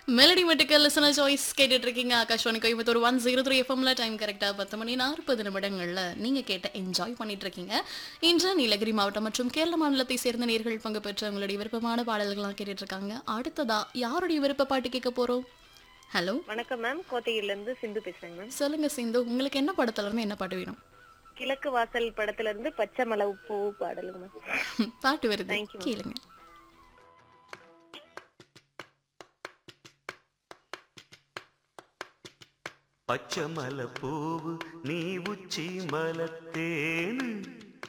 Melody மெட்டுக்கல் listener choice கேட்டுட்டு இருக்கீங்க Akashvani Coimbatore one zero three எஃப்எம்ல டைம் கரெக்டா பத்து மணி நாற்பது நிமிடங்கள்ல நீங்க கேட்ட என்ஜாய் பண்ணிட்டு இருக்கீங்க இன்று நீலகிரி மாவட்டம் மற்றும் கேரள மாநிலத்தை சேர்ந்த நேர்கள் பங்கு பெற்ற உங்களுடைய விருப்பமான பாடல்கள்லாம் கேட்டுட்டு இருக்காங்க அடுத்ததா யாருடைய விருப்ப பாட்டு கேட்க போறோம் ஹலோ வணக்கம் மேம் கோத்தகிரில இருந்து சிந்து பேசுறேங்க மேம் சொல்லுங்க சிந்து உங்களுக்கு என்ன படத்துல இருந்து என்ன பாட்டு வேணும் கிழக்கு வாசல் படத்துல இருந்து பச்சை மலை பூ பாடலுங்க மேம் பாட்டு வருது Thank you, ma'am. கேளுங்க പച്ചമല പൂവ് നീ ഉച്ചി മലത്തേന്